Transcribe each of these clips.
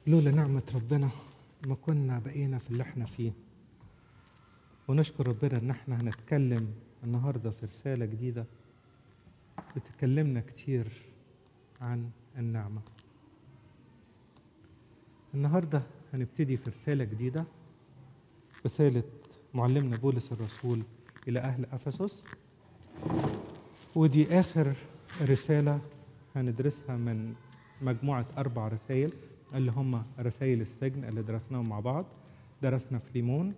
لولا نعمة ربنا ما كنا بقينا في اللي احنا فيه ونشكر ربنا ان احنا هنتكلم النهاردة في رسالة جديدة بتكلمنا كتير عن النعمة النهاردة هنبتدي في رسالة جديدة رسالة معلمنا بولس الرسول إلى أهل أفسس ودي آخر رسالة هندرسها من مجموعة أربع رسائل اللي هم رسائل السجن اللي درسناهم مع بعض درسنا فليمون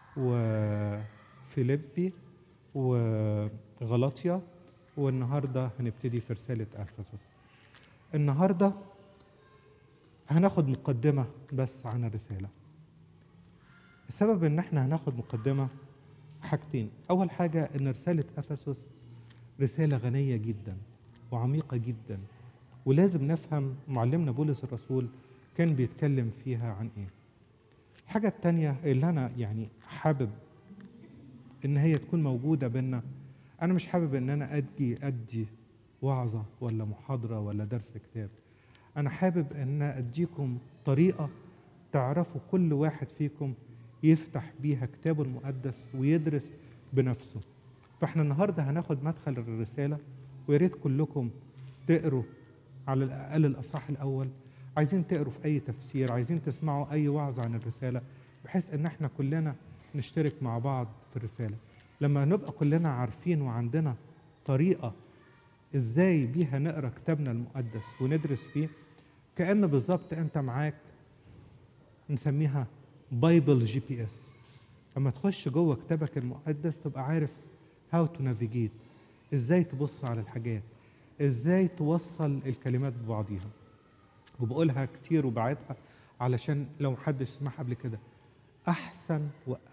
وفيليبي وغلطيا والنهاردة هنبتدي في رسالة أفسس النهاردة هناخد مقدمة بس عن الرسالة السبب ان احنا هناخد مقدمة حاجتين اول حاجة ان رسالة افسس رسالة غنية جدا وعميقة جدا ولازم نفهم معلمنا بولس الرسول كان بيتكلم فيها عن ايه الحاجة التانية اللي انا يعني حابب ان هي تكون موجودة بينا انا مش حابب ان انا ادي ادي وعظة ولا محاضرة ولا درس كتاب انا حابب ان اديكم طريقة تعرفوا كل واحد فيكم يفتح بيها كتابه المقدس ويدرس بنفسه فاحنا النهارده هناخد مدخل الرساله ويا ريت كلكم تقروا على الاقل الاصحاح الاول عايزين تقروا في اي تفسير عايزين تسمعوا اي وعظ عن الرساله بحيث ان احنا كلنا نشترك مع بعض في الرساله لما نبقى كلنا عارفين وعندنا طريقه ازاي بيها نقرا كتابنا المقدس وندرس فيه كان بالظبط انت معاك نسميها بايبل جي بي اس لما تخش جوه كتابك المقدس تبقى عارف هاو تو نافيجيت ازاي تبص على الحاجات ازاي توصل الكلمات ببعضيها وبقولها كتير وبعدها علشان لو محدش سمعها قبل كده احسن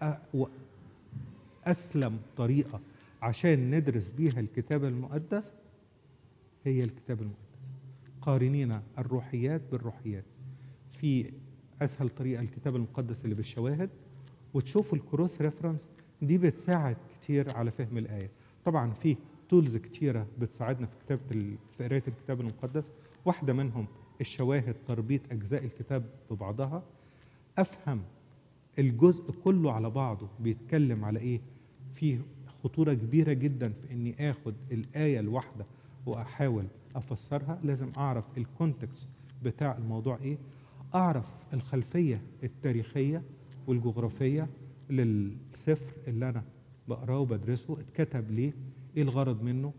واسلم طريقه عشان ندرس بيها الكتاب المقدس هي الكتاب المقدس قارنين الروحيات بالروحيات في اسهل طريقه الكتاب المقدس اللي بالشواهد وتشوفوا الكروس ريفرنس دي بتساعد كتير على فهم الايه طبعا في تولز كتيره بتساعدنا في كتابه في قرايه الكتاب المقدس واحده منهم الشواهد تربيط اجزاء الكتاب ببعضها افهم الجزء كله على بعضه بيتكلم على ايه في خطوره كبيره جدا في اني اخد الايه الواحده واحاول افسرها لازم اعرف الكونتكست بتاع الموضوع ايه اعرف الخلفيه التاريخيه والجغرافيه للسفر اللي انا بقراه وبدرسه اتكتب ليه ايه الغرض منه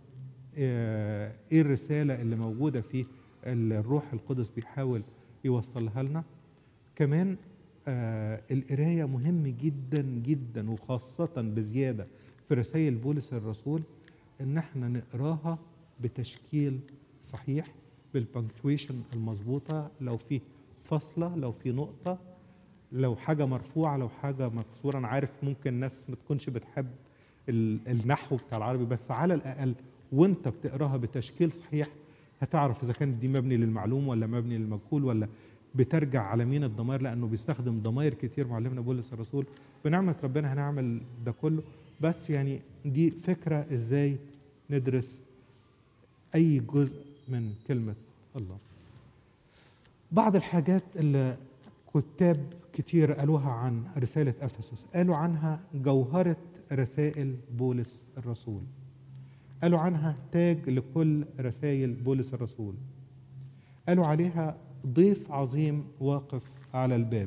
ايه الرساله اللي موجوده فيه الروح القدس بيحاول يوصلها لنا كمان آه القرايه مهم جدا جدا وخاصه بزياده في رسائل بولس الرسول ان احنا نقراها بتشكيل صحيح بالبنكتويشن المظبوطه لو في فاصله لو في نقطه لو حاجه مرفوعه لو حاجه مكسوره انا عارف ممكن ناس ما تكونش بتحب النحو بتاع العربي بس على الاقل وانت بتقراها بتشكيل صحيح هتعرف اذا كانت دي مبني للمعلوم ولا مبني للمجهول ولا بترجع على مين الضمائر لانه بيستخدم ضمائر كتير معلمنا بولس الرسول بنعمه ربنا هنعمل ده كله بس يعني دي فكره ازاي ندرس اي جزء من كلمه الله بعض الحاجات اللي كتاب كتير قالوها عن رسالة أفسس قالوا عنها جوهرة رسائل بولس الرسول قالوا عنها تاج لكل رسائل بولس الرسول قالوا عليها ضيف عظيم واقف على الباب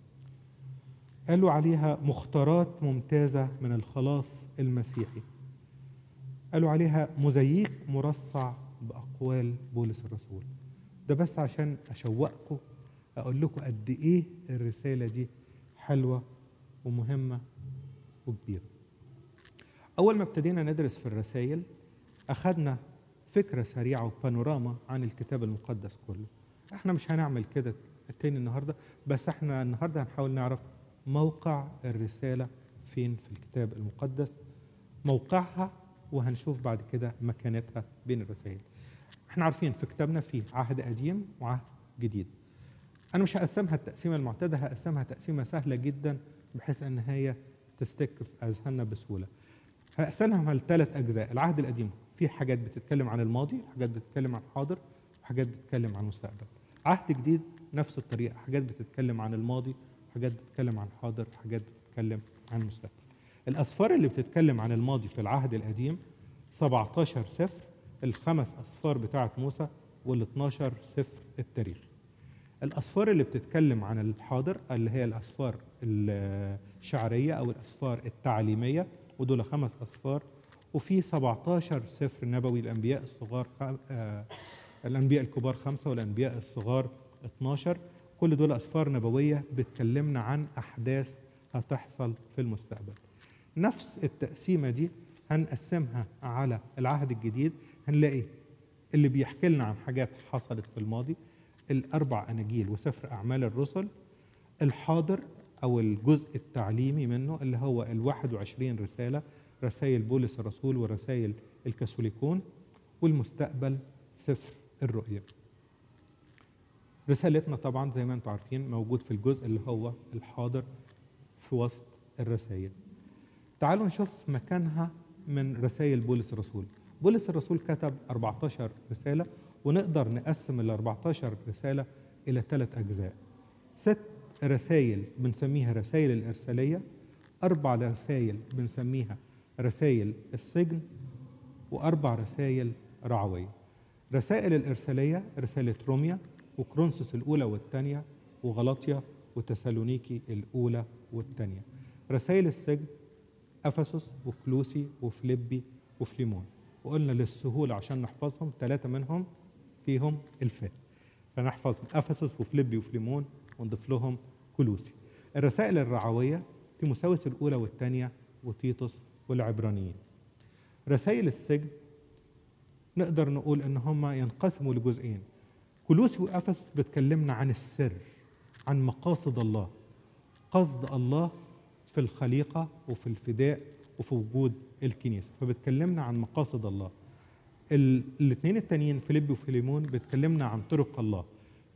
قالوا عليها مختارات ممتازة من الخلاص المسيحي قالوا عليها مزييق مرصع بأقوال بولس الرسول ده بس عشان أشوقكم أقول لكم قد إيه الرسالة دي حلوة ومهمة وكبيرة أول ما ابتدينا ندرس في الرسائل أخذنا فكرة سريعة وبانوراما عن الكتاب المقدس كله احنا مش هنعمل كده تاني النهاردة بس احنا النهاردة هنحاول نعرف موقع الرسالة فين في الكتاب المقدس موقعها وهنشوف بعد كده مكانتها بين الرسائل احنا عارفين في كتابنا في عهد قديم وعهد جديد انا مش هقسمها التقسيمه المعتاده هقسمها تقسيمه سهله جدا بحيث ان هي تستك في اذهاننا بسهوله هقسمها لثلاث اجزاء العهد القديم في حاجات بتتكلم عن الماضي حاجات بتتكلم عن الحاضر وحاجات بتتكلم عن المستقبل عهد جديد نفس الطريقة حاجات بتتكلم عن الماضي حاجات بتتكلم عن حاضر حاجات بتتكلم عن المستقبل الأسفار اللي بتتكلم عن الماضي في العهد القديم 17 سفر الخمس أسفار بتاعة موسى وال 12 سفر التاريخ الأسفار اللي بتتكلم عن الحاضر اللي هي الأسفار الشعرية أو الأسفار التعليمية ودول خمس أسفار وفي 17 سفر نبوي الأنبياء الصغار خم... آه الأنبياء الكبار خمسة والأنبياء الصغار 12 كل دول أسفار نبوية بتكلمنا عن أحداث هتحصل في المستقبل نفس التقسيمة دي هنقسمها على العهد الجديد هنلاقي اللي بيحكي لنا عن حاجات حصلت في الماضي الأربع أناجيل وسفر أعمال الرسل الحاضر أو الجزء التعليمي منه اللي هو ال 21 رسالة رسائل بولس الرسول ورسائل الكاثوليكون والمستقبل سفر الرؤيا رسالتنا طبعا زي ما انتم عارفين موجود في الجزء اللي هو الحاضر في وسط الرسائل تعالوا نشوف مكانها من رسائل بولس الرسول بولس الرسول كتب 14 رسالة ونقدر نقسم ال 14 رسالة إلى ثلاث أجزاء ست رسائل بنسميها رسائل الإرسالية أربع رسائل بنسميها رسائل السجن وأربع رسائل رعوية رسائل الإرسالية رسالة روميا وكرونسوس الأولى والثانية وغلطية وتسالونيكي الأولى والثانية رسائل السجن أفسس وكلوسي وفليبي وفليمون وقلنا للسهولة عشان نحفظهم ثلاثة منهم فيهم الفاء فنحفظهم أفسس وفليبي وفليمون ونضيف لهم كلوسي الرسائل الرعوية تيموساوس الأولى والثانية وتيتوس والعبرانيين رسائل السجن نقدر نقول ان هم ينقسموا لجزئين كلوسي وافس بتكلمنا عن السر عن مقاصد الله قصد الله في الخليقه وفي الفداء وفي وجود الكنيسه فبتكلمنا عن مقاصد الله الاثنين التانيين فيليب وفيليمون بتكلمنا عن طرق الله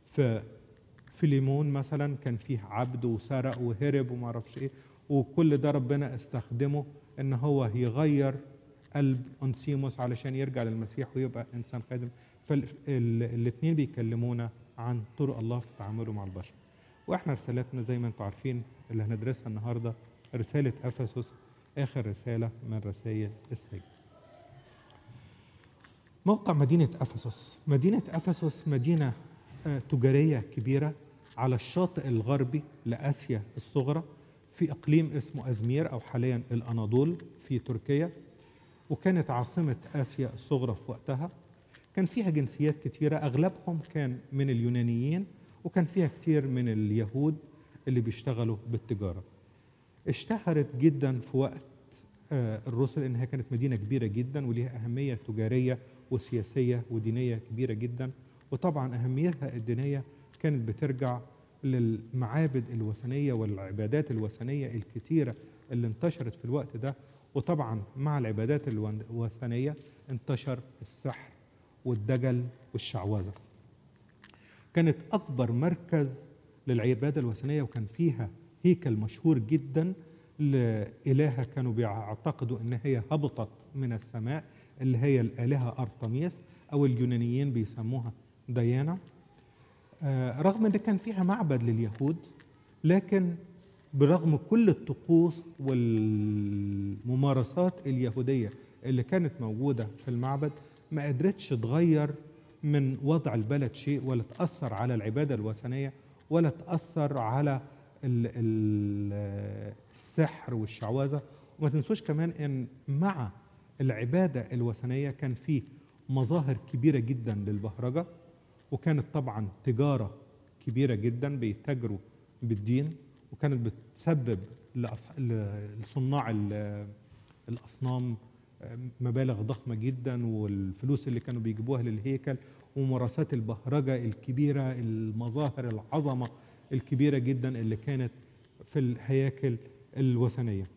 ففيليمون مثلا كان فيه عبد وسرق وهرب وما اعرفش ايه وكل ده ربنا استخدمه ان هو يغير قلب أنسيموس علشان يرجع للمسيح ويبقى إنسان خادم فالاثنين بيكلمونا عن طرق الله في تعامله مع البشر وإحنا رسالتنا زي ما أنتم عارفين اللي هندرسها النهاردة رسالة أفسس آخر رسالة من رسائل السجن موقع مدينة أفسس مدينة أفسس مدينة تجارية كبيرة على الشاطئ الغربي لآسيا الصغرى في إقليم اسمه أزمير أو حاليا الأناضول في تركيا وكانت عاصمة آسيا الصغرى في وقتها كان فيها جنسيات كتيرة أغلبهم كان من اليونانيين وكان فيها كتير من اليهود اللي بيشتغلوا بالتجارة اشتهرت جدا في وقت الرسل انها كانت مدينة كبيرة جدا وليها أهمية تجارية وسياسية ودينية كبيرة جدا وطبعا أهميتها الدينية كانت بترجع للمعابد الوثنية والعبادات الوثنية الكتيرة اللي انتشرت في الوقت ده وطبعا مع العبادات الوثنية انتشر السحر والدجل والشعوذة كانت أكبر مركز للعبادة الوثنية وكان فيها هيكل مشهور جدا لإلهة كانوا بيعتقدوا إن هي هبطت من السماء اللي هي الآلهة أرطميس أو اليونانيين بيسموها ديانا آه رغم إن كان فيها معبد لليهود لكن برغم كل الطقوس والممارسات اليهودية اللي كانت موجودة في المعبد ما قدرتش تغير من وضع البلد شيء ولا تأثر على العبادة الوثنية ولا تأثر على ال ال السحر والشعوذة وما تنسوش كمان ان مع العبادة الوثنية كان فيه مظاهر كبيرة جدا للبهرجة وكانت طبعا تجارة كبيرة جدا بيتاجروا بالدين وكانت بتسبب لصناع الأصنام مبالغ ضخمة جدا والفلوس اللي كانوا بيجيبوها للهيكل وممارسات البهرجة الكبيرة المظاهر العظمة الكبيرة جدا اللي كانت في الهياكل الوثنية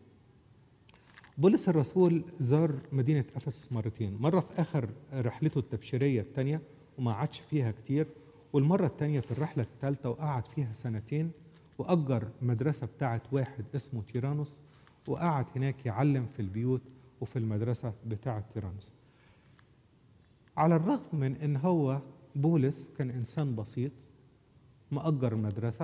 بولس الرسول زار مدينة أفسس مرتين مرة في آخر رحلته التبشيرية الثانية وما عادش فيها كتير والمرة الثانية في الرحلة الثالثة وقعد فيها سنتين وأجر مدرسة بتاعت واحد اسمه تيرانوس وقعد هناك يعلم في البيوت وفي المدرسة بتاعت تيرانوس على الرغم من ان هو بولس كان انسان بسيط مأجر مدرسة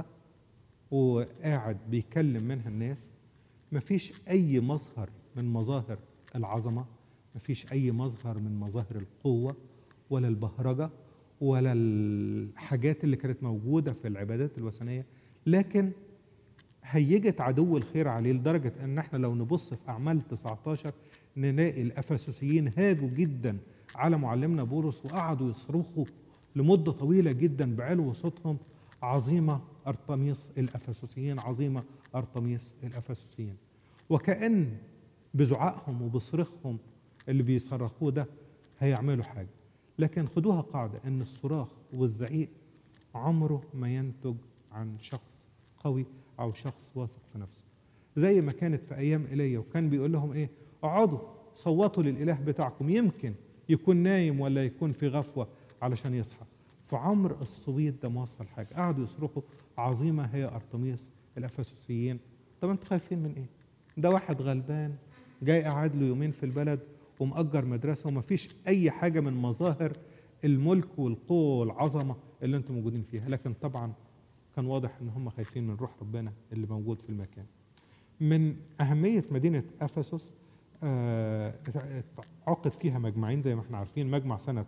وقاعد بيكلم منها الناس مفيش أي مظهر من مظاهر العظمة مفيش أي مظهر من مظاهر القوة ولا البهرجة ولا الحاجات اللي كانت موجودة في العبادات الوثنية لكن هيجت عدو الخير عليه لدرجة أن احنا لو نبص في أعمال 19 نلاقي الأفسسيين هاجوا جدا على معلمنا بولس وقعدوا يصرخوا لمدة طويلة جدا بعلو صوتهم عظيمة أرطميس الأفسسيين عظيمة أرطميس الأفسسيين وكأن بزعائهم وبصرخهم اللي بيصرخوه ده هيعملوا حاجة لكن خدوها قاعدة أن الصراخ والزعيق عمره ما ينتج عن شخص قوي أو شخص واثق في نفسه زي ما كانت في أيام إيليا وكان بيقول لهم إيه اقعدوا صوتوا للإله بتاعكم يمكن يكون نايم ولا يكون في غفوة علشان يصحى فعمر الصويت ده ما وصل حاجة قعدوا يصرخوا عظيمة هي أرطميس الأفسسيين طب أنتوا خايفين من إيه ده واحد غلبان جاي قاعد له يومين في البلد ومأجر مدرسة وما فيش أي حاجة من مظاهر الملك والقوة والعظمة اللي أنتم موجودين فيها لكن طبعا كان واضح ان هم خايفين من روح ربنا اللي موجود في المكان من أهمية مدينة أفسس آه، عقد فيها مجمعين زي ما احنا عارفين مجمع سنة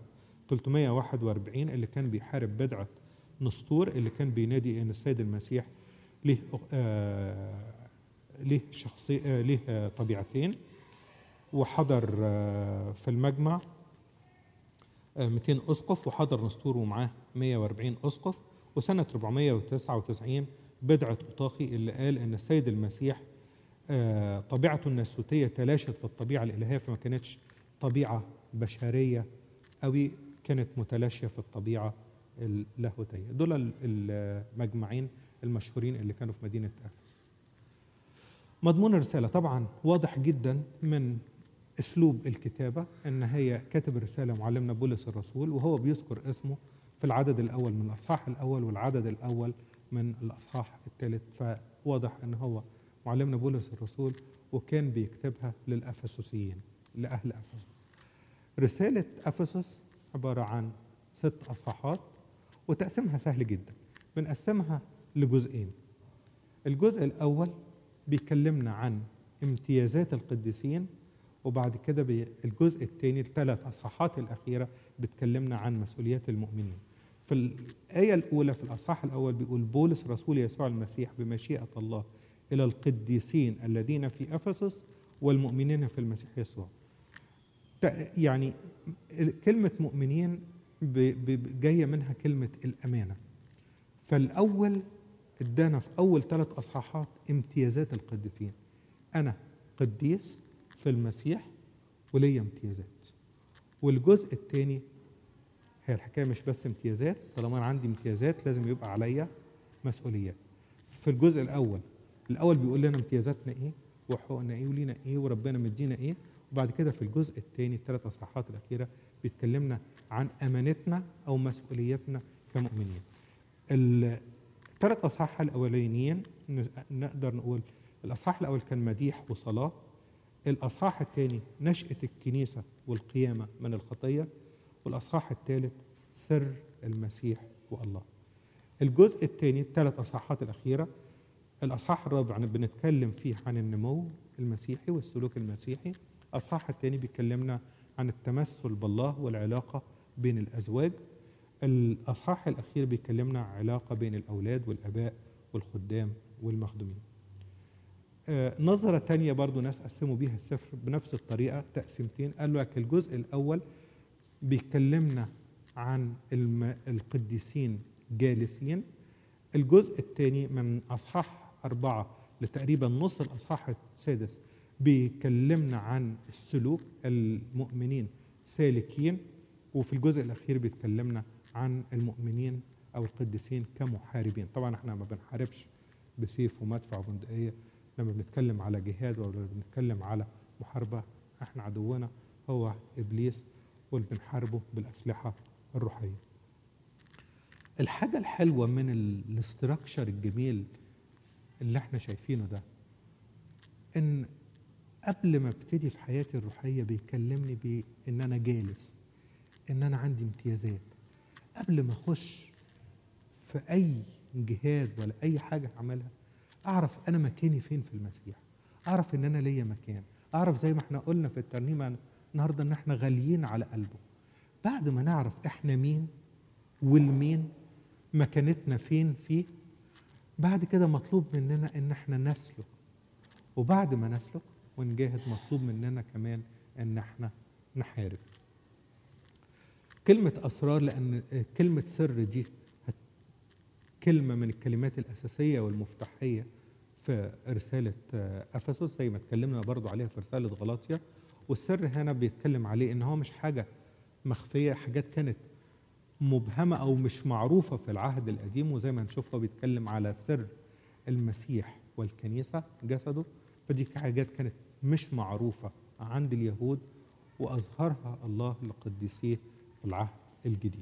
341 اللي كان بيحارب بدعة نسطور اللي كان بينادي ان السيد المسيح له آه، له شخصي آه، له آه، طبيعتين وحضر آه، في المجمع آه، 200 اسقف وحضر نسطور ومعاه 140 اسقف وسنة 499 بدعة أوطاخي اللي قال إن السيد المسيح آه، طبيعته الناسوتية تلاشت في الطبيعة الإلهية فما كانتش طبيعة بشرية أوي كانت متلاشية في الطبيعة اللاهوتية دول ال- المجمعين المشهورين اللي كانوا في مدينة أفس مضمون الرسالة طبعا واضح جدا من اسلوب الكتابه ان هي كاتب الرساله معلمنا بولس الرسول وهو بيذكر اسمه في العدد الاول من الاصحاح الاول والعدد الاول من الاصحاح الثالث فواضح ان هو معلمنا بولس الرسول وكان بيكتبها للافسسيين لاهل افسس. رساله افسس عباره عن ست اصحاحات وتقسيمها سهل جدا. بنقسمها لجزئين. الجزء الاول بيكلمنا عن امتيازات القديسين وبعد كده بي- الجزء الثاني الثلاث اصحاحات الاخيره بتكلمنا عن مسؤوليات المؤمنين. في الايه الاولى في الاصحاح الاول بيقول بولس رسول يسوع المسيح بمشيئه الله الى القديسين الذين في افسس والمؤمنين في المسيح يسوع. تق- يعني ال- كلمه مؤمنين ب- ب- جايه منها كلمه الامانه. فالاول ادانا في اول ثلاث اصحاحات امتيازات القديسين. انا قديس في المسيح وليا امتيازات والجزء الثاني هي الحكايه مش بس امتيازات طالما انا عندي امتيازات لازم يبقى عليا مسؤوليات في الجزء الاول الاول بيقول لنا امتيازاتنا ايه وحقوقنا ايه ولينا ايه وربنا مدينا ايه وبعد كده في الجزء الثاني الثلاث اصحاحات الاخيره بيتكلمنا عن امانتنا او مسؤوليتنا كمؤمنين الثلاث اصحاح الاولانيين ن- نقدر نقول الاصحاح الاول كان مديح وصلاه الاصحاح الثاني نشاه الكنيسه والقيامه من الخطيه والاصحاح الثالث سر المسيح والله الجزء الثاني الثلاث اصحاحات الاخيره الاصحاح الرابع بنتكلم فيه عن النمو المسيحي والسلوك المسيحي الاصحاح الثاني بيكلمنا عن التمثل بالله والعلاقه بين الازواج الاصحاح الاخير بيكلمنا عن علاقه بين الاولاد والاباء والخدام والمخدومين آه، نظرة تانية برضو ناس قسموا بيها السفر بنفس الطريقة تقسيمتين قال لك الجزء الأول بيكلمنا عن الم- القديسين جالسين الجزء الثاني من أصحاح أربعة لتقريبا نص الأصحاح السادس بيكلمنا عن السلوك المؤمنين سالكين وفي الجزء الأخير بيتكلمنا عن المؤمنين أو القديسين كمحاربين طبعا احنا ما بنحاربش بسيف ومدفع وبندقية لما بنتكلم على جهاد ولا بنتكلم على محاربة احنا عدونا هو إبليس واللي بنحاربه بالأسلحة الروحية الحاجة الحلوة من ال- الاستراكشر الجميل اللي احنا شايفينه ده ان قبل ما ابتدي في حياتي الروحية بيكلمني بان انا جالس ان انا عندي امتيازات قبل ما اخش في اي جهاد ولا اي حاجه هعملها اعرف انا مكاني فين في المسيح اعرف ان انا ليا مكان اعرف زي ما احنا قلنا في الترنيمه النهارده ان احنا غاليين على قلبه بعد ما نعرف احنا مين والمين مكانتنا فين فيه بعد كده مطلوب مننا ان احنا نسلك وبعد ما نسلك ونجاهد مطلوب مننا كمان ان احنا نحارب كلمة أسرار لأن كلمة سر دي كلمة من الكلمات الأساسية والمفتاحية في رسالة أفسس زي ما اتكلمنا برضو عليها في رسالة غلاطيا والسر هنا بيتكلم عليه إن هو مش حاجة مخفية حاجات كانت مبهمة أو مش معروفة في العهد القديم وزي ما نشوف هو بيتكلم على سر المسيح والكنيسة جسده فدي حاجات كانت مش معروفة عند اليهود وأظهرها الله لقديسيه في العهد الجديد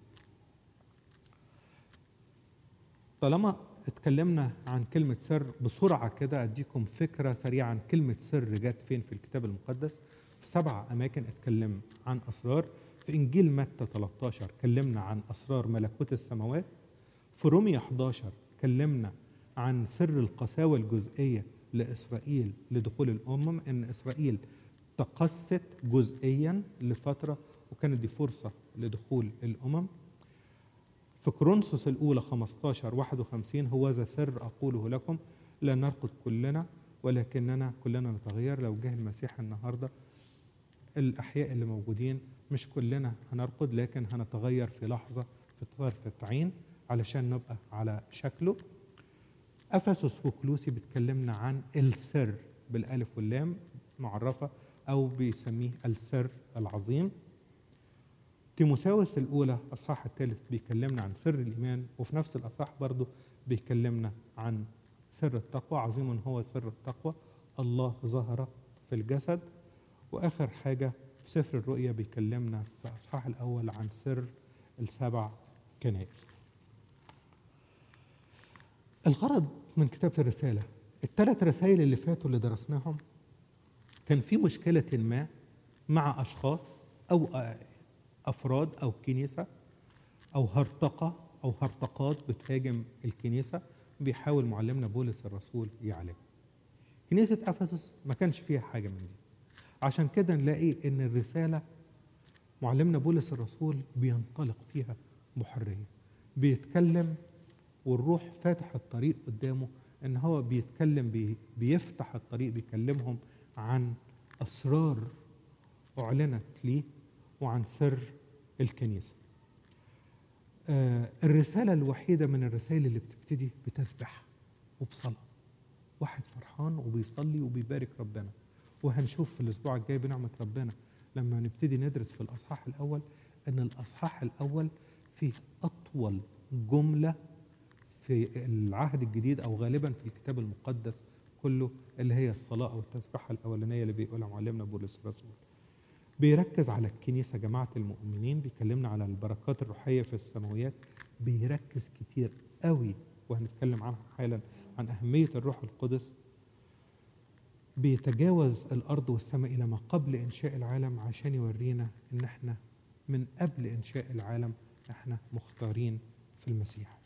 طالما اتكلمنا عن كلمة سر بسرعة كده أديكم فكرة سريعة عن كلمة سر جت فين في الكتاب المقدس في سبع أماكن اتكلم عن أسرار في إنجيل متى 13 اتكلمنا عن أسرار ملكوت السماوات في رومية 11 اتكلمنا عن سر القساوة الجزئية لإسرائيل لدخول الأمم إن إسرائيل تقست جزئيا لفترة وكانت دي فرصة لدخول الأمم في كورنثوس الأولى 15 51 هو ذا سر أقوله لكم لا نرقد كلنا ولكننا كلنا نتغير لو جه المسيح النهاردة الأحياء اللي موجودين مش كلنا هنرقد لكن هنتغير في لحظة في طرفة عين علشان نبقى على شكله أفسس وكلوسي بتكلمنا عن السر بالألف واللام معرفة أو بيسميه السر العظيم تيموساوس الأولى أصحاح الثالث بيكلمنا عن سر الإيمان وفي نفس الأصحاح برضو بيكلمنا عن سر التقوى عظيم هو سر التقوى الله ظهر في الجسد وآخر حاجة في سفر الرؤيا بيكلمنا في الأصحاح الأول عن سر السبع كنائس الغرض من كتابة الرسالة الثلاث رسائل اللي فاتوا اللي درسناهم كان في مشكلة ما مع أشخاص أو أفراد أو كنيسة أو هرطقة أو هرطقات بتهاجم الكنيسة بيحاول معلمنا بولس الرسول يعالجها كنيسة أفسس ما كانش فيها حاجة من دي عشان كده نلاقي إن الرسالة معلمنا بولس الرسول بينطلق فيها بحرية بيتكلم والروح فاتح الطريق قدامه ان هو بيتكلم بي بيفتح الطريق بيكلمهم عن اسرار اعلنت ليه وعن سر الكنيسه آه الرساله الوحيده من الرسائل اللي بتبتدي بتسبح وبصلاه واحد فرحان وبيصلي وبيبارك ربنا وهنشوف في الاسبوع الجاي بنعمه ربنا لما نبتدي ندرس في الاصحاح الاول ان الاصحاح الاول فيه اطول جمله في العهد الجديد او غالبا في الكتاب المقدس كله اللي هي الصلاه او التسبيحه الاولانيه اللي بيقولها معلمنا بولس الرسول. بيركز على الكنيسه جماعه المؤمنين بيكلمنا على البركات الروحيه في السماويات بيركز كتير قوي وهنتكلم عنها حالا عن اهميه الروح القدس بيتجاوز الارض والسماء الى ما قبل انشاء العالم عشان يورينا ان احنا من قبل انشاء العالم احنا مختارين في المسيح.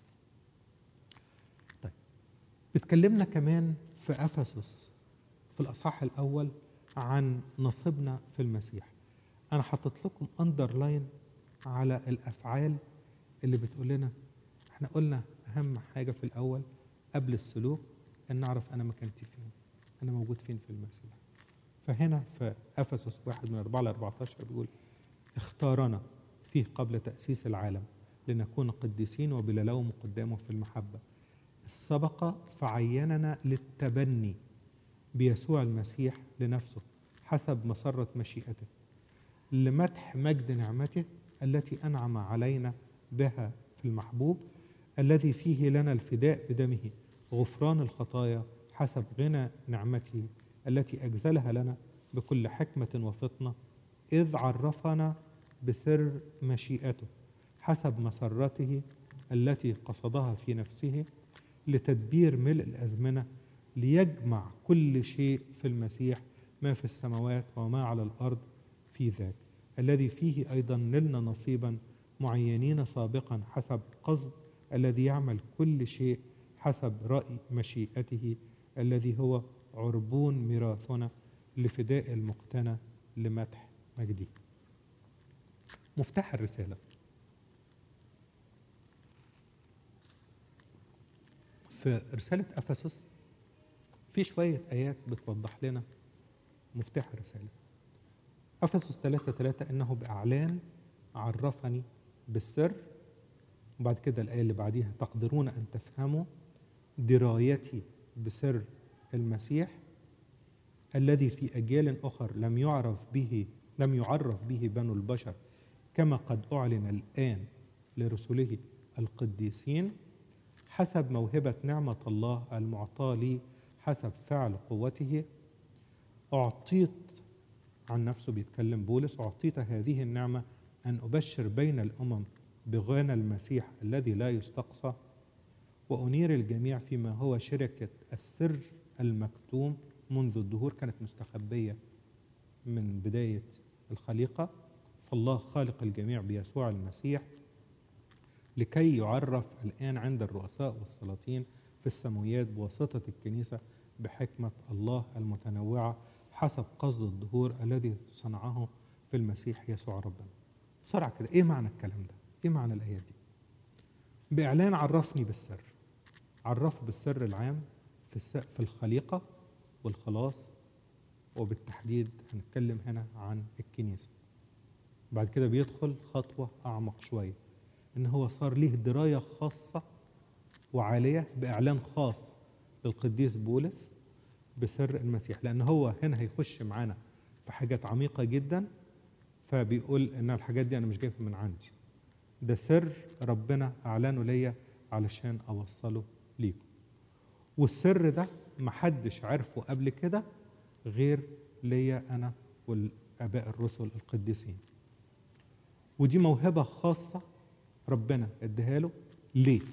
بتكلمنا كمان في افسس في الاصحاح الاول عن نصيبنا في المسيح انا حطيت لكم اندرلاين على الافعال اللي بتقول لنا احنا قلنا اهم حاجه في الاول قبل السلوك ان نعرف انا مكانتي فين انا موجود فين في المسيح فهنا في افسس واحد من 4 ل 14 بيقول اختارنا فيه قبل تاسيس العالم لنكون قديسين وبلا لوم قدامه في المحبه سبق فعيننا للتبني بيسوع المسيح لنفسه حسب مسرة مشيئته لمدح مجد نعمته التي أنعم علينا بها في المحبوب الذي فيه لنا الفداء بدمه غفران الخطايا حسب غنى نعمته التي أجزلها لنا بكل حكمة وفطنة إذ عرفنا بسر مشيئته حسب مسرته التي قصدها في نفسه لتدبير ملء الازمنه ليجمع كل شيء في المسيح ما في السماوات وما على الارض في ذاك الذي فيه ايضا نلنا نصيبا معينين سابقا حسب قصد الذي يعمل كل شيء حسب رأي مشيئته الذي هو عربون ميراثنا لفداء المقتنى لمدح مجده مفتاح الرسالة في رسالة أفسس في شوية آيات بتوضح لنا مفتاح الرسالة أفسس 3 3 إنه بإعلان عرفني بالسر وبعد كده الآية اللي بعديها تقدرون أن تفهموا درايتي بسر المسيح الذي في أجيال أخر لم يعرف به لم يعرف به بنو البشر كما قد أعلن الآن لرسله القديسين حسب موهبة نعمة الله المعطاة لي حسب فعل قوته أعطيت عن نفسه بيتكلم بولس أعطيت هذه النعمة أن أبشر بين الأمم بغنى المسيح الذي لا يستقصى وأنير الجميع فيما هو شركة السر المكتوم منذ الدهور كانت مستخبية من بداية الخليقة فالله خالق الجميع بيسوع المسيح لكي يعرف الآن عند الرؤساء والسلاطين في السماويات بواسطة الكنيسة بحكمة الله المتنوعة حسب قصد الظهور الذي صنعه في المسيح يسوع ربنا بسرعة كده ايه معنى الكلام ده ايه معنى الآيات دي بإعلان عرفني بالسر عرف بالسر العام في, في الخليقة والخلاص وبالتحديد هنتكلم هنا عن الكنيسة بعد كده بيدخل خطوة أعمق شوية إن هو صار ليه دراية خاصة وعالية بإعلان خاص للقديس بولس بسر المسيح لأن هو هنا هيخش معانا في حاجات عميقة جدا فبيقول إن الحاجات دي أنا مش جايبها من عندي ده سر ربنا أعلنه ليا علشان أوصله ليكم والسر ده محدش عرفه قبل كده غير ليا أنا والآباء الرسل القديسين ودي موهبة خاصة ربنا اديها له ليه؟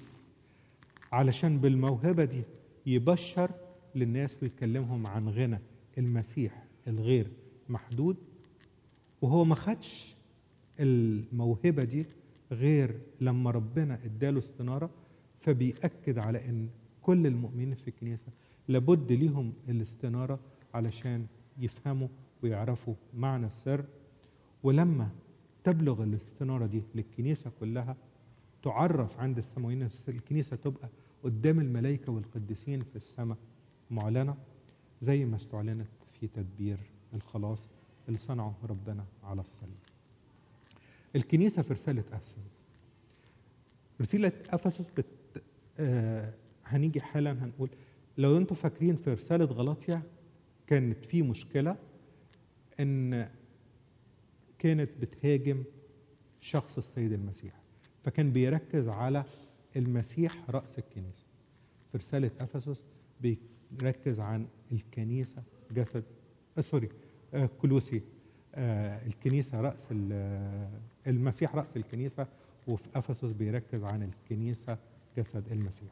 علشان بالموهبة دي يبشر للناس ويكلمهم عن غنى المسيح الغير محدود وهو ما خدش الموهبة دي غير لما ربنا اداله استنارة فبيأكد على ان كل المؤمنين في الكنيسة لابد ليهم الاستنارة علشان يفهموا ويعرفوا معنى السر ولما تبلغ الاستنارة دي للكنيسة كلها تعرف عند السماويين الكنيسة تبقى قدام الملائكة والقديسين في السماء معلنة زي ما استعلنت في تدبير الخلاص اللي صنعه ربنا على الصليب الكنيسة في رسالة أفسس رسالة أفسس بت... آه هنيجي حالا هنقول لو انتم فاكرين في رسالة غلاطيا كانت في مشكلة ان كانت بتهاجم شخص السيد المسيح فكان بيركز على المسيح رأس الكنيسة في رسالة أفسس بيركز عن الكنيسة جسد آه سوري آه كلوسي آه الكنيسة رأس المسيح رأس الكنيسة وفي أفسس بيركز عن الكنيسة جسد المسيح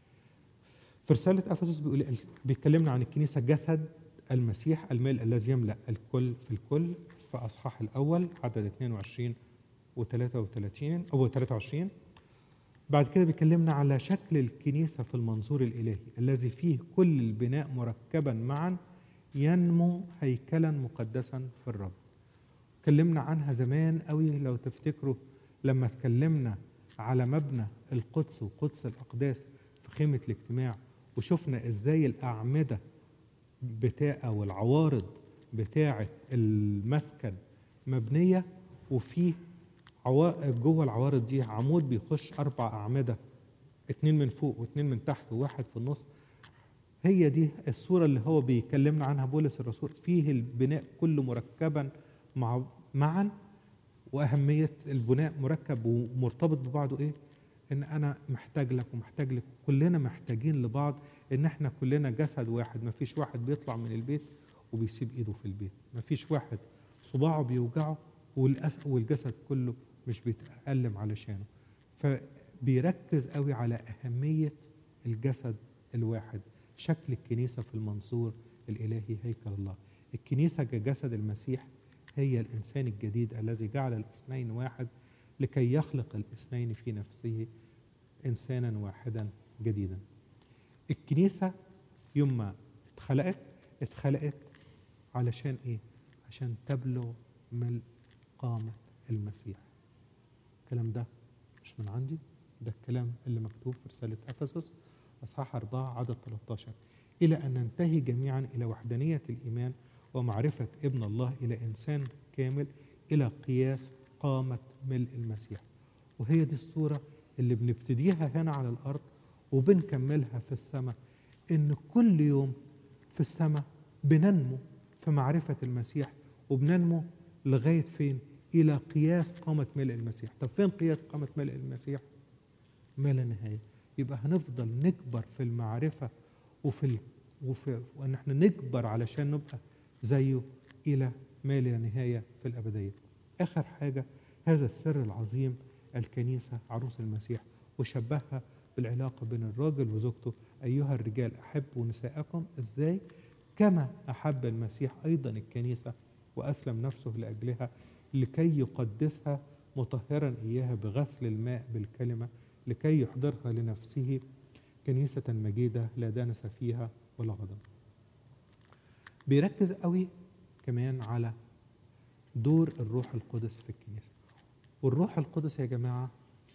في رسالة أفسس بيقول بيتكلمنا عن الكنيسة جسد المسيح المال الذي يملأ الكل في الكل في أصحاح الأول عدد 22 و 33 أو 23 بعد كده بيكلمنا على شكل الكنيسة في المنظور الإلهي الذي فيه كل البناء مركبا معا ينمو هيكلا مقدسا في الرب اتكلمنا عنها زمان قوي لو تفتكروا لما اتكلمنا على مبنى القدس وقدس الأقداس في خيمة الاجتماع وشفنا ازاي الأعمدة بتاع أو العوارض بتاعة المسكن مبنية وفيه عوا... جوه العوارض دي عمود بيخش أربع أعمدة اتنين من فوق واتنين من تحت وواحد في النص هي دي الصورة اللي هو بيكلمنا عنها بولس الرسول فيه البناء كله مركبا مع معا وأهمية البناء مركب ومرتبط ببعضه إيه؟ إن أنا محتاج لك ومحتاج لك كلنا محتاجين لبعض إن إحنا كلنا جسد واحد مفيش واحد بيطلع من البيت وبيسيب إيده في البيت مفيش واحد صباعه بيوجعه والجسد كله مش بيتألم علشانه فبيركز قوي على أهمية الجسد الواحد شكل الكنيسة في المنظور الإلهي هيكل الله الكنيسة كجسد المسيح هي الإنسان الجديد الذي جعل الاثنين واحد لكي يخلق الاثنين في نفسه إنسانا واحدا جديدا الكنيسة يوم ما اتخلقت اتخلقت علشان إيه؟ عشان تبلغ ملء قامة المسيح الكلام ده مش من عندي ده الكلام اللي مكتوب في رسالة أفسس أصحاح 4 عدد 13 إلى أن ننتهي جميعا إلى وحدانية الإيمان ومعرفة ابن الله إلى إنسان كامل إلى قياس قامة ملء المسيح وهي دي الصورة اللي بنبتديها هنا على الأرض وبنكملها في السماء إن كل يوم في السماء بننمو في معرفة المسيح وبننمو لغاية فين؟ إلى قياس قامة ملء المسيح طب فين قياس قامة ملء المسيح؟ ما لا نهاية يبقى هنفضل نكبر في المعرفة وفي ال... وفي وان احنا نكبر علشان نبقى زيه الى ما لا نهايه في الابديه. اخر حاجه هذا السر العظيم الكنيسه عروس المسيح وشبهها بالعلاقه بين الراجل وزوجته ايها الرجال احبوا نساءكم ازاي؟ كما احب المسيح ايضا الكنيسه واسلم نفسه لاجلها لكي يقدسها مطهرا اياها بغسل الماء بالكلمه لكي يحضرها لنفسه كنيسة مجيدة لا دنس فيها ولا غضب بيركز قوي كمان على دور الروح القدس في الكنيسة والروح القدس يا جماعة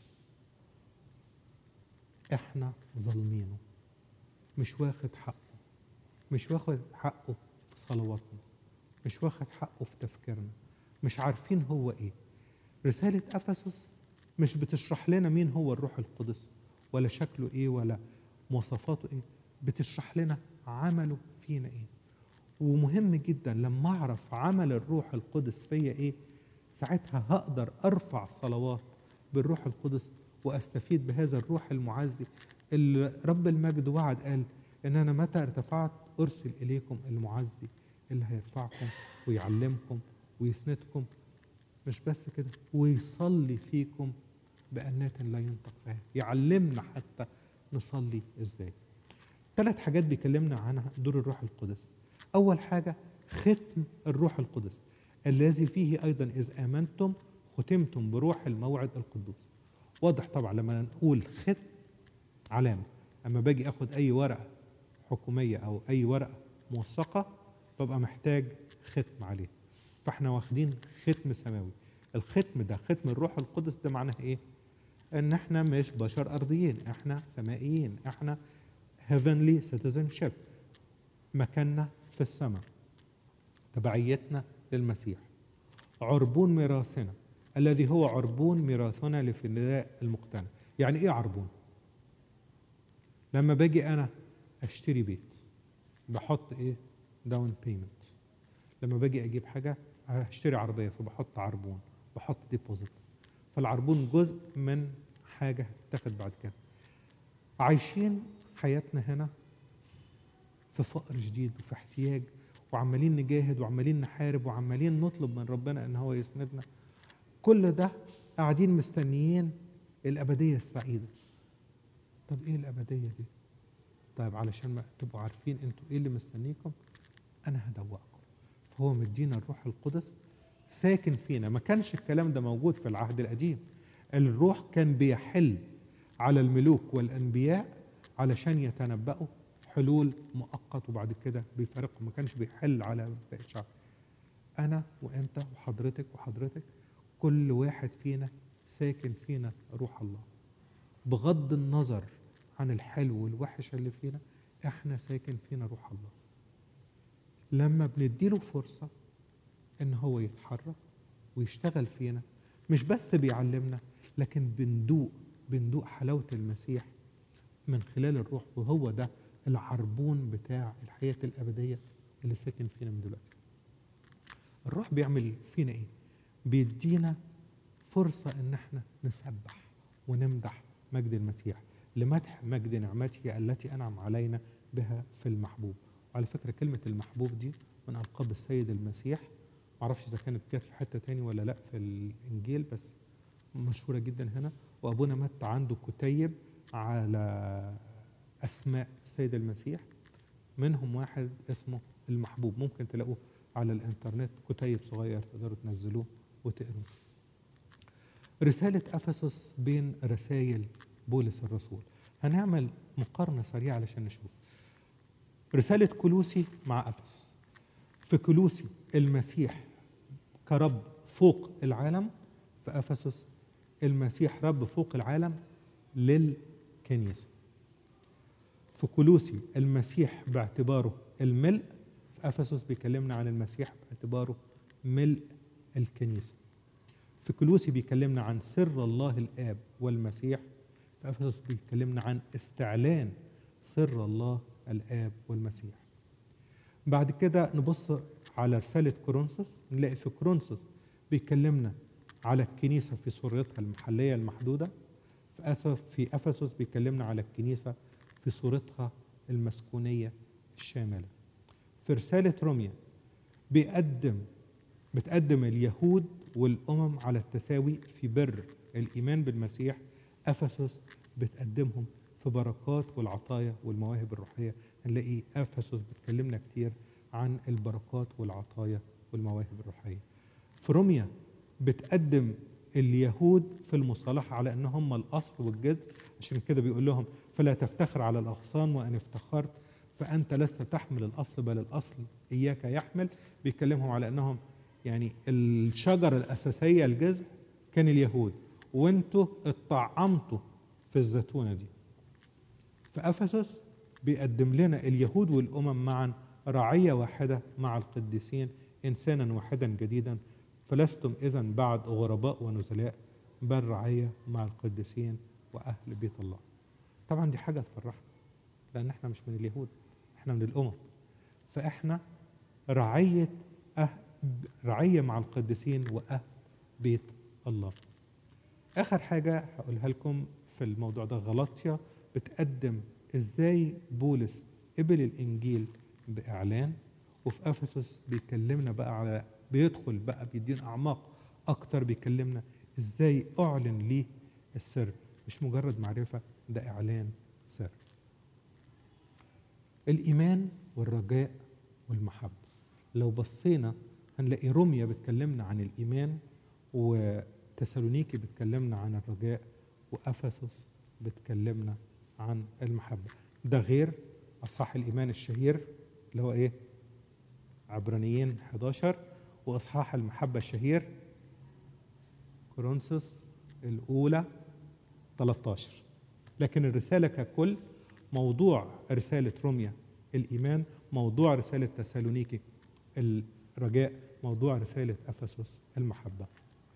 احنا ظالمينه مش واخد حقه مش واخد حقه في صلواتنا مش واخد حقه في تفكيرنا مش عارفين هو ايه رسالة أفسس مش بتشرح لنا مين هو الروح القدس ولا شكله ايه ولا مواصفاته ايه بتشرح لنا عمله فينا ايه ومهم جدا لما اعرف عمل الروح القدس فيا ايه ساعتها هقدر ارفع صلوات بالروح القدس واستفيد بهذا الروح المعزي اللي رب المجد وعد قال ان انا متى ارتفعت ارسل اليكم المعزي اللي هيرفعكم ويعلمكم ويسندكم مش بس كده ويصلي فيكم بأنات لا ينطق فيها يعلمنا حتى نصلي ازاي ثلاث حاجات بيكلمنا عنها دور الروح القدس اول حاجه ختم الروح القدس الذي فيه ايضا اذ امنتم ختمتم بروح الموعد القدوس واضح طبعا لما نقول ختم علامه اما باجي اخد اي ورقه حكوميه او اي ورقه موثقه ببقى محتاج ختم عليها فاحنا واخدين ختم سماوي الختم ده ختم الروح القدس ده معناه ايه ان احنا مش بشر ارضيين احنا سمائيين احنا heavenly citizenship مكاننا في السماء تبعيتنا للمسيح عربون ميراثنا الذي هو عربون ميراثنا لفداء المقتنع يعني ايه عربون لما باجي انا اشتري بيت بحط ايه داون بيمنت لما باجي اجيب حاجه اشتري عربيه فبحط عربون بحط ديبوزيت فالعربون جزء من حاجه هتتاخد بعد كده عايشين حياتنا هنا في فقر شديد وفي احتياج وعمالين نجاهد وعمالين نحارب وعمالين نطلب من ربنا ان هو يسندنا كل ده قاعدين مستنيين الابديه السعيده طب ايه الابديه دي طيب علشان ما تبقوا عارفين انتوا ايه اللي مستنيكم انا هدوقكم فهو مدينا الروح القدس ساكن فينا ما كانش الكلام ده موجود في العهد القديم الروح كان بيحل على الملوك والانبياء علشان يتنبأوا حلول مؤقت وبعد كده بيفارقهم ما كانش بيحل على باقي الشعب انا وانت وحضرتك وحضرتك كل واحد فينا ساكن فينا روح الله بغض النظر عن الحلو والوحش اللي فينا احنا ساكن فينا روح الله لما بنديله فرصة ان هو يتحرك ويشتغل فينا مش بس بيعلمنا لكن بندوق بندوق حلاوة المسيح من خلال الروح وهو ده العربون بتاع الحياة الأبدية اللي ساكن فينا من دلوقتي الروح بيعمل فينا ايه بيدينا فرصة ان احنا نسبح ونمدح مجد المسيح لمدح مجد نعمته التي انعم علينا بها في المحبوب وعلى فكرة كلمة المحبوب دي من ألقاب السيد المسيح معرفش إذا كانت جت في حتة تاني ولا لأ في الإنجيل بس مشهورة جدا هنا وأبونا متى عنده كتيب على أسماء السيد المسيح منهم واحد اسمه المحبوب ممكن تلاقوه على الإنترنت كتيب صغير تقدروا تنزلوه وتقروه رسالة أفسس بين رسائل بولس الرسول هنعمل مقارنة سريعة علشان نشوف رسالة كلوسي مع أفسس في كلوسي المسيح كرب فوق العالم في أفسس المسيح رب فوق العالم للكنيسة في كلوسي المسيح باعتباره الملء في أفسس بيكلمنا عن المسيح باعتباره ملء الكنيسة في كلوسي بيكلمنا عن سر الله الآب والمسيح في أفسس بيكلمنا عن استعلان سر الله الآب والمسيح بعد كده نبص على رسالة كورنثوس نلاقي في كورنثوس بيكلمنا على الكنيسة في صورتها المحلية المحدودة في أسف في أفسس بيكلمنا على الكنيسة في صورتها المسكونية الشاملة في رسالة روميا بيقدم بتقدم اليهود والأمم على التساوي في بر الإيمان بالمسيح أفسس بتقدمهم في بركات والعطايا والمواهب الروحية هنلاقي أفسس بتكلمنا كتير عن البركات والعطايا والمواهب الروحية في روميا بتقدم اليهود في المصالحة على أن هم الأصل والجد عشان كده بيقول لهم فلا تفتخر على الأغصان وأن افتخرت فأنت لست تحمل الأصل بل الأصل إياك يحمل بيكلمهم على أنهم يعني الشجرة الأساسية الجذع كان اليهود وانتوا اتطعمتوا في الزيتونة دي في أفسس بيقدم لنا اليهود والأمم معا رعية واحدة مع القديسين إنسانا واحدا جديدا فلستم إذا بعد غرباء ونزلاء بل رعية مع القديسين وأهل بيت الله طبعا دي حاجة تفرحنا لأن احنا مش من اليهود احنا من الأمم فاحنا رعية أهل رعية مع القديسين وأهل بيت الله آخر حاجة هقولها لكم في الموضوع ده غلطية بتقدم إزاي بولس قبل الإنجيل بإعلان وفي أفسس بيكلمنا بقى على بيدخل بقى بيدينا أعماق أكتر بيكلمنا إزاي أعلن ليه السر مش مجرد معرفة ده إعلان سر الإيمان والرجاء والمحبة لو بصينا هنلاقي روميا بتكلمنا عن الإيمان وتسالونيكي بتكلمنا عن الرجاء وأفسس بتكلمنا عن المحبة ده غير أصحاح الإيمان الشهير اللي هو إيه عبرانيين 11 وأصحاح المحبة الشهير كورنثوس الأولى 13 لكن الرسالة ككل موضوع رسالة روميا الإيمان موضوع رسالة تسالونيكي الرجاء موضوع رسالة أفسس المحبة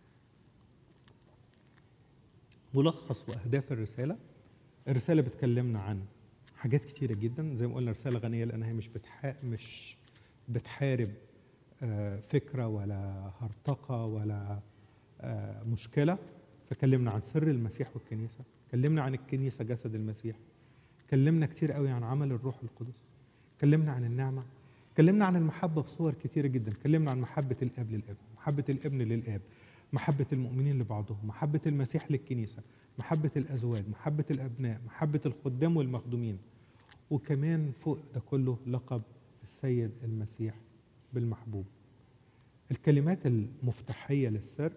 ملخص وأهداف الرسالة الرسالة بتكلمنا عن حاجات كتيرة جدا زي ما قلنا رسالة غنية لأنها مش بتح... مش بتحارب آه، فكرة ولا هرطقة ولا آه، مشكلة فكلمنا عن سر المسيح والكنيسة كلمنا عن الكنيسة جسد المسيح كلمنا كتير قوي عن عمل الروح القدس كلمنا عن النعمة كلمنا عن المحبة بصور كتيرة جدا كلمنا عن محبة الأب للابن محبة الابن للآب محبة المؤمنين لبعضهم محبة المسيح للكنيسة محبة الأزواج محبة الأبناء محبة الخدام والمخدومين وكمان فوق ده كله لقب السيد المسيح بالمحبوب الكلمات المفتاحية للسر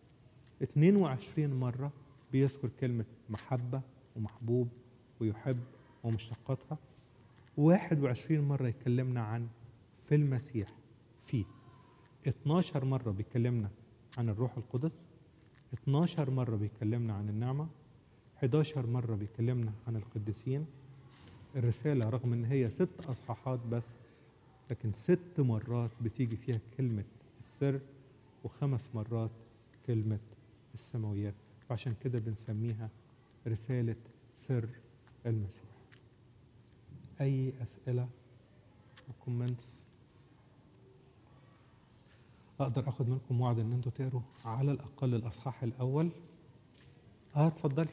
22 مرة بيذكر كلمة محبة ومحبوب ويحب ومشتقاتها 21 مرة يكلمنا عن في المسيح فيه 12 مرة بيكلمنا عن الروح القدس 12 مرة بيكلمنا عن النعمة 11 مرة بيكلمنا عن القديسين الرسالة رغم ان هي ست اصحاحات بس لكن ست مرات بتيجي فيها كلمة السر وخمس مرات كلمة السماويات وعشان كده بنسميها رسالة سر المسيح أي أسئلة وكومنتس أقدر أخد منكم وعد إن أنتوا تقروا على الأقل الأصحاح الأول آه اتفضلي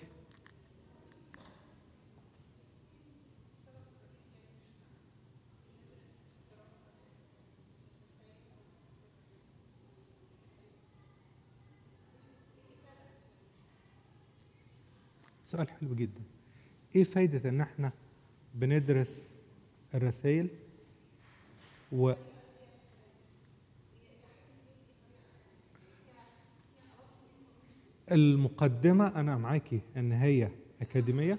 سؤال حلو جدا ايه فايدة ان احنا بندرس الرسائل و المقدمة أنا معاكي إن هي اكاديميه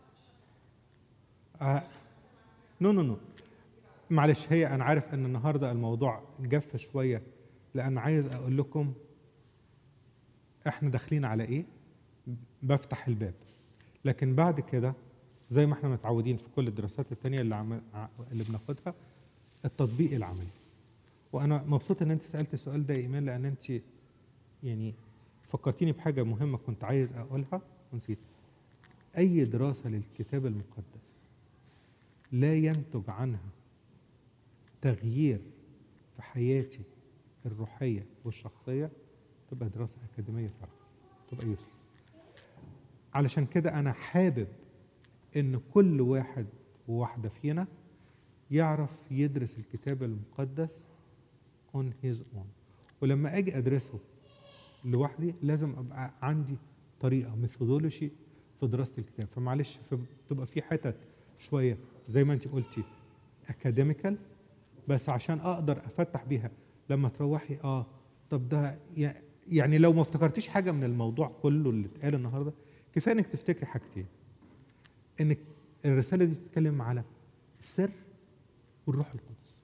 آه. نو نو نو معلش هي انا عارف ان النهارده الموضوع جف شويه لان عايز اقول لكم احنا داخلين على ايه بفتح الباب لكن بعد كده زي ما احنا متعودين في كل الدراسات التانية اللي, عم... اللي بناخدها التطبيق العملي وانا مبسوط ان انت سالت السؤال ده يا ايمان لان انت يعني فكرتيني بحاجه مهمه كنت عايز اقولها ونسيت اي دراسه للكتاب المقدس لا ينتج عنها تغيير في حياتي الروحيه والشخصيه تبقى دراسه اكاديميه فقط تبقى يوسلس علشان كده انا حابب ان كل واحد وواحده فينا يعرف يدرس الكتاب المقدس on his own ولما اجي ادرسه لوحدي لازم ابقى عندي طريقه ميثودولوجي في دراسه الكتاب فمعلش بتبقى في حتت شويه زي ما انت قلتي اكاديميكال بس عشان اقدر افتح بيها لما تروحي اه طب ده يعني لو ما افتكرتيش حاجه من الموضوع كله اللي اتقال النهارده كفايه انك تفتكري حاجتين انك الرساله دي بتتكلم على السر والروح القدس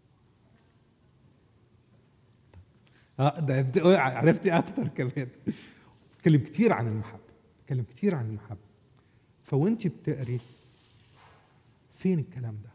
اه ده انت عرفتي اكتر كمان بتكلم كتير عن المحبه بتكلم كتير عن المحبه فوانت بتقري فين الكلام ده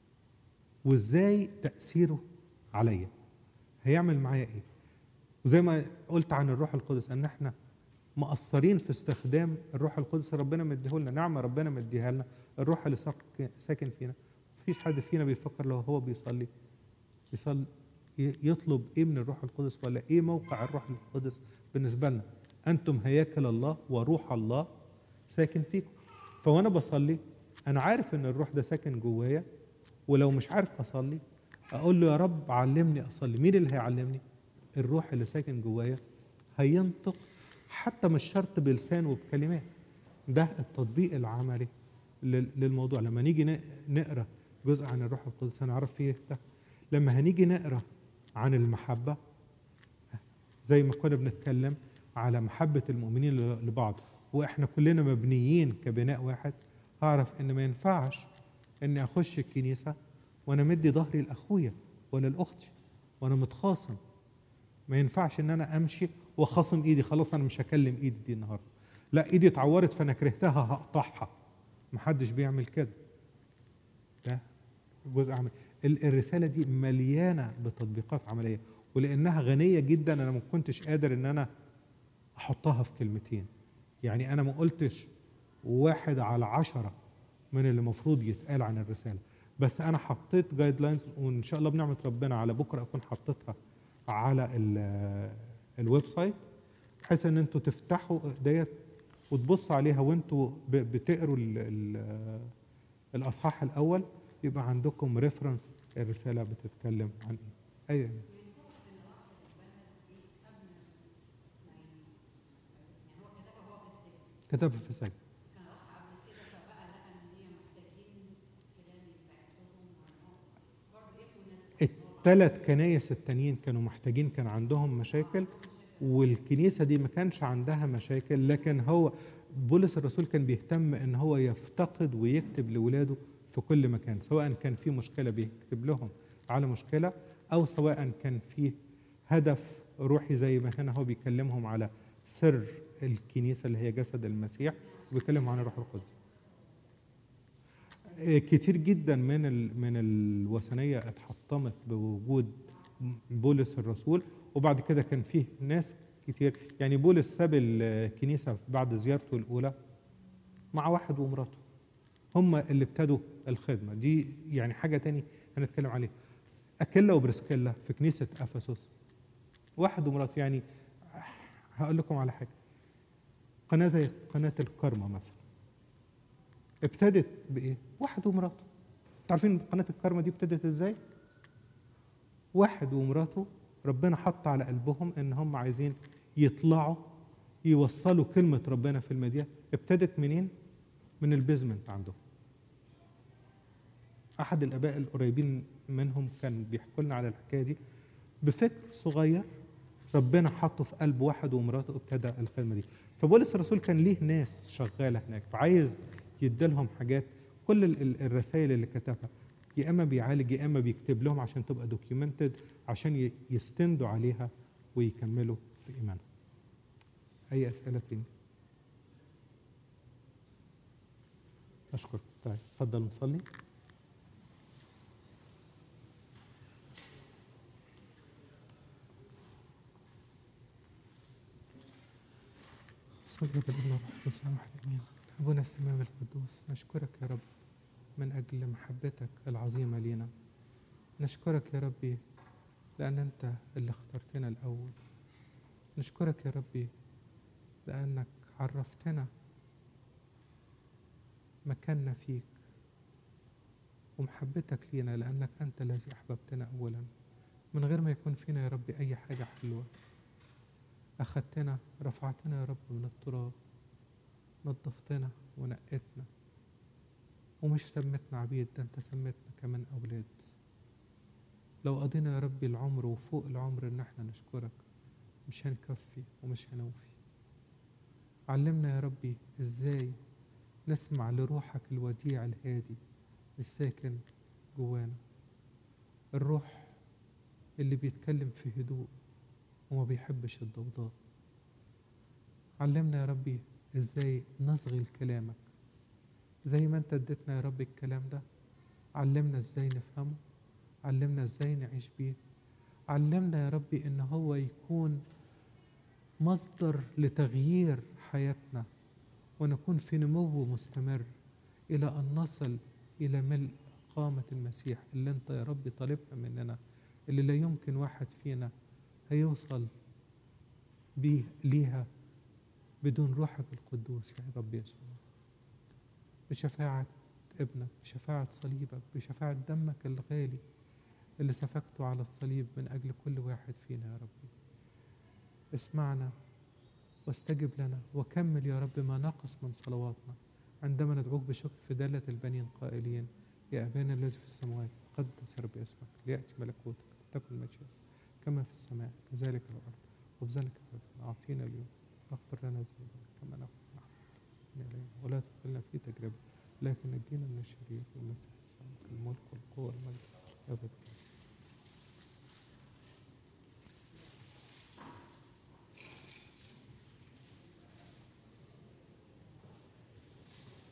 وازاي تاثيره عليا هيعمل معايا ايه وزي ما قلت عن الروح القدس ان احنا مقصرين في استخدام الروح القدس ربنا مديه لنا نعمه ربنا مديها لنا الروح اللي ساكن فينا مفيش حد فينا بيفكر لو هو بيصلي يصلي يطلب ايه من الروح القدس ولا ايه موقع الروح القدس بالنسبه لنا انتم هياكل الله وروح الله ساكن فيكم فوانا بصلي انا عارف ان الروح ده ساكن جوايا ولو مش عارف اصلي اقول له يا رب علمني اصلي مين اللي هيعلمني الروح اللي ساكن جوايا هينطق حتى مش شرط بلسان وبكلمات ده التطبيق العملي للموضوع لما نيجي نقرا جزء عن الروح القدس هنعرف فيه ده لما هنيجي نقرا عن المحبه زي ما كنا بنتكلم على محبه المؤمنين لبعض واحنا كلنا مبنيين كبناء واحد هعرف ان ما ينفعش اني اخش الكنيسه وانا مدي ظهري لاخويا ولا لاختي وانا متخاصم ما ينفعش ان انا امشي واخاصم ايدي خلاص انا مش هكلم ايدي دي النهارده لا ايدي اتعورت فانا كرهتها هقطعها محدش بيعمل كده ده جزء عملي الرساله دي مليانه بتطبيقات عمليه ولانها غنيه جدا انا ما كنتش قادر ان انا احطها في كلمتين يعني انا ما قلتش واحد على عشرة من اللي المفروض يتقال عن الرساله بس انا حطيت جايد لاينز وان شاء الله بنعمه ربنا على بكره اكون حطيتها على الويب سايت بحيث ان انتوا تفتحوا ديت وتبصوا عليها وانتوا بتقروا ال ال الاصحاح الاول يبقى عندكم ريفرنس الرساله بتتكلم عن ايه ايوه كتبها في السجن الثلاث كنايس التانيين كانوا محتاجين كان عندهم مشاكل والكنيسة دي ما كانش عندها مشاكل لكن هو بولس الرسول كان بيهتم ان هو يفتقد ويكتب لولاده في كل مكان سواء كان في مشكلة بيكتب لهم على مشكلة او سواء كان في هدف روحي زي ما هنا هو بيكلمهم على سر الكنيسة اللي هي جسد المسيح وبيكلمهم عن الروح القدس كتير جدا من من الوثنيه اتحطمت بوجود بولس الرسول وبعد كده كان فيه ناس كتير يعني بولس ساب الكنيسه بعد زيارته الاولى مع واحد ومراته هم اللي ابتدوا الخدمه دي يعني حاجه تاني هنتكلم عليها اكيلا وبرسكيلا في كنيسه افسس واحد ومراته يعني هقول لكم على حاجه قناه زي قناه الكرمه مثلا ابتدت بايه؟ واحد ومراته. انتوا عارفين قناه الكرمه دي ابتدت ازاي؟ واحد ومراته ربنا حط على قلبهم ان هم عايزين يطلعوا يوصلوا كلمه ربنا في المدينه، ابتدت منين؟ من البيزمنت عندهم. احد الاباء القريبين منهم كان بيحكوا لنا على الحكايه دي بفكر صغير ربنا حطه في قلب واحد ومراته ابتدى الخدمه دي فبولس الرسول كان ليه ناس شغاله هناك فعايز يديلهم حاجات كل ال- ال- الرسائل اللي كتبها يا اما بيعالج يا اما بيكتب لهم عشان تبقى دوكيومنتد عشان ي- يستندوا عليها ويكملوا في ايمانهم. اي اسئله تاني؟ اشكرك طيب اتفضل نصلي. بسم الله والابن والروح القدس واحد امين ابونا السماوي القدوس نشكرك يا رب من اجل محبتك العظيمه لينا نشكرك يا ربي لان انت اللي اخترتنا الاول نشكرك يا ربي لانك عرفتنا مكاننا فيك ومحبتك لينا لانك انت الذي احببتنا اولا من غير ما يكون فينا يا ربي اي حاجه حلوه أخدتنا رفعتنا يا رب من التراب نظفتنا ونقتنا ومش سمتنا عبيد ده انت سمتنا كمان أولاد لو قضينا يا ربي العمر وفوق العمر ان احنا نشكرك مش هنكفي ومش هنوفي علمنا يا ربي ازاي نسمع لروحك الوديع الهادي الساكن جوانا الروح اللي بيتكلم في هدوء وما بيحبش الضوضاء علمنا يا ربي ازاي نصغي لكلامك زي ما انت اديتنا يا رب الكلام ده علمنا ازاي نفهمه علمنا ازاي نعيش بيه علمنا يا ربي ان هو يكون مصدر لتغيير حياتنا ونكون في نمو مستمر الى ان نصل الى ملء قامة المسيح اللي انت يا ربي طالبها مننا اللي لا يمكن واحد فينا هيوصل بيه ليها بدون روحك القدوس يا رب يسوع بشفاعة ابنك بشفاعة صليبك بشفاعة دمك الغالي اللي سفكته على الصليب من أجل كل واحد فينا يا ربي اسمعنا واستجب لنا وكمل يا رب ما نقص من صلواتنا عندما ندعوك بشكر في دالة البنين قائلين يا أبانا الذي في السماوات قدس يا رب اسمك ليأتي ملكوتك تكن مشيئتك كما في السماء كذلك على الأرض خبزنا كفافنا أعطينا اليوم واغفر لنا ذنوبنا كما نغفر نحن إلينا ولا تدخلنا في تجربة لكن نجينا من الشرير والمسيح يسوع الملك والقوة والمجد أبدا